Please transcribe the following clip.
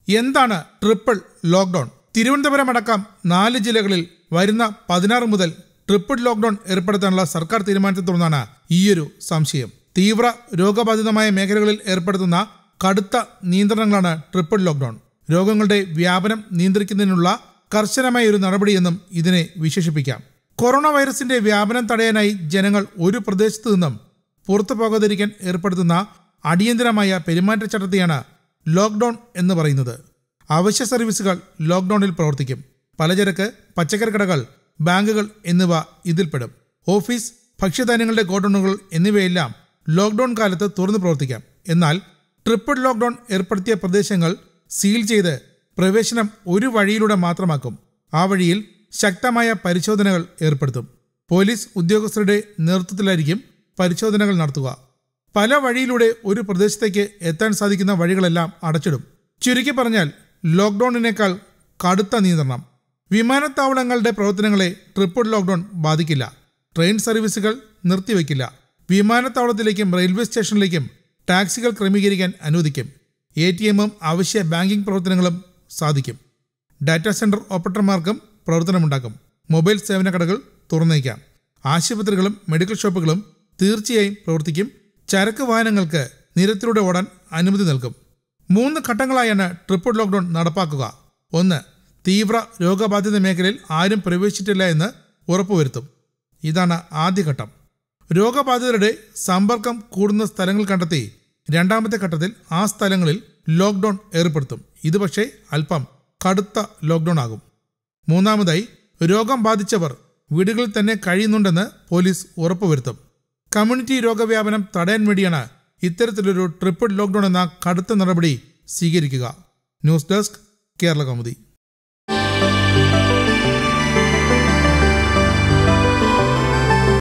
എന്താണ് triple lockdown Thiruvananthapuram അടക്കം നാല് ജില്ലകളിൽ വരുന്ന പതിനാറ് മുതൽ ട്രിപ്പിൾ ലോക്ക്ഡൌൺ ഏർപ്പെടുത്താനുള്ള സർക്കാർ തീരുമാനത്തെ തുടർന്നാണ് ഈയൊരു സംശയം തീവ്ര രോഗബാധിതമായ മേഖലകളിൽ ഏർപ്പെടുത്തുന്ന കടുത്ത നിയന്ത്രണങ്ങളാണ് ട്രിപ്പിൾ ലോക്ക്ഡൌൺ രോഗങ്ങളുടെ വ്യാപനം നിയന്ത്രിക്കുന്നതിനുള്ള കർശനമായ ഒരു നടപടിയെന്നും ഇതിനെ വിശേഷിപ്പിക്കാം കൊറോണ വൈറസിന്റെ വ്യാപനം തടയാനായി ജനങ്ങൾ ഒരു പ്രദേശത്തു നിന്നും പുറത്തു പോകാതിരിക്കാൻ ഏർപ്പെടുത്തുന്ന അടിയന്തരമായ പെരുമാറ്റച്ചട്ടത്തെയാണ് ലോക്ക്ഡൌൺ എന്ന് പറയുന്നത് അവശ്യ സർവീസുകൾ ലോക്ക്ഡൌണിൽ പ്രവർത്തിക്കും പലചരക്ക് പച്ചക്കറി കടകൾ ബാങ്കുകൾ എന്നിവ ഇതിൽപ്പെടും ഓഫീസ് ഭക്ഷ്യധാന്യങ്ങളുടെ ഗോഡൌണുകൾ എന്നിവയെല്ലാം ലോക്ക്ഡൌൺ കാലത്ത് തുറന്നു പ്രവർത്തിക്കാം എന്നാൽ ട്രിപ്പിൾ ലോക്ക്ഡൌൺ ഏർപ്പെടുത്തിയ പ്രദേശങ്ങൾ സീൽ ചെയ്ത് പ്രവേശനം ഒരു വഴിയിലൂടെ മാത്രമാക്കും ആ വഴിയിൽ ശക്തമായ പരിശോധനകൾ ഏർപ്പെടുത്തും പോലീസ് ഉദ്യോഗസ്ഥരുടെ നേതൃത്വത്തിലായിരിക്കും പരിശോധനകൾ നടത്തുക പല വഴിയിലൂടെ ഒരു പ്രദേശത്തേക്ക് എത്താൻ സാധിക്കുന്ന വഴികളെല്ലാം അടച്ചിടും ചുരുക്കി പറഞ്ഞാൽ ലോക്ക്ഡൌണിനേക്കാൾ കടുത്ത നിയന്ത്രണം വിമാനത്താവളങ്ങളുടെ പ്രവർത്തനങ്ങളെ ട്രിപ്പിൾ ലോക്ക്ഡൌൺ ബാധിക്കില്ല ട്രെയിൻ സർവീസുകൾ നിർത്തിവെക്കില്ല വിമാനത്താവളത്തിലേക്കും റെയിൽവേ സ്റ്റേഷനിലേക്കും ടാക്സികൾ ക്രമീകരിക്കാൻ അനുവദിക്കും എ ടി എമ്മും അവശ്യ ബാങ്കിംഗ് പ്രവർത്തനങ്ങളും സാധിക്കും ഡാറ്റാ സെന്റർ ഓപ്പറേറ്റർമാർക്കും പ്രവർത്തനമുണ്ടാക്കും മൊബൈൽ സേവന കടകൾ തുറന്നേക്കാം ആശുപത്രികളും മെഡിക്കൽ ഷോപ്പുകളും തീർച്ചയായും പ്രവർത്തിക്കും ചരക്ക് വാഹനങ്ങൾക്ക് നിരത്തിലൂടെ ഓടാൻ അനുമതി നൽകും മൂന്ന് ഘട്ടങ്ങളായാണ് ട്രിപ്പിൾ ലോക്ക്ഡൌൺ നടപ്പാക്കുക ഒന്ന് തീവ്ര രോഗബാധിത മേഖലയിൽ ആരും പ്രവേശിച്ചിട്ടില്ല എന്ന് ഉറപ്പുവരുത്തും ഇതാണ് ആദ്യഘട്ടം രോഗബാധിതരുടെ സമ്പർക്കം കൂടുന്ന സ്ഥലങ്ങൾ കണ്ടെത്തി രണ്ടാമത്തെ ഘട്ടത്തിൽ ആ സ്ഥലങ്ങളിൽ ലോക്ക്ഡൌൺ ഏർപ്പെടുത്തും ഇത് പക്ഷേ അല്പം കടുത്ത ലോക്ക്ഡൌൺ ആകും മൂന്നാമതായി രോഗം ബാധിച്ചവർ വീടുകളിൽ തന്നെ കഴിയുന്നുണ്ടെന്ന് പോലീസ് ഉറപ്പുവരുത്തും കമ്മ്യൂണിറ്റി രോഗവ്യാപനം തടയാൻ വേണ്ടിയാണ് ഇത്തരത്തിലൊരു ട്രിപ്പിൾ ലോക്ക്ഡൌൺ എന്ന കടുത്ത നടപടി സ്വീകരിക്കുക ന്യൂസ് ഡെസ്ക് കേരള കൗമുദി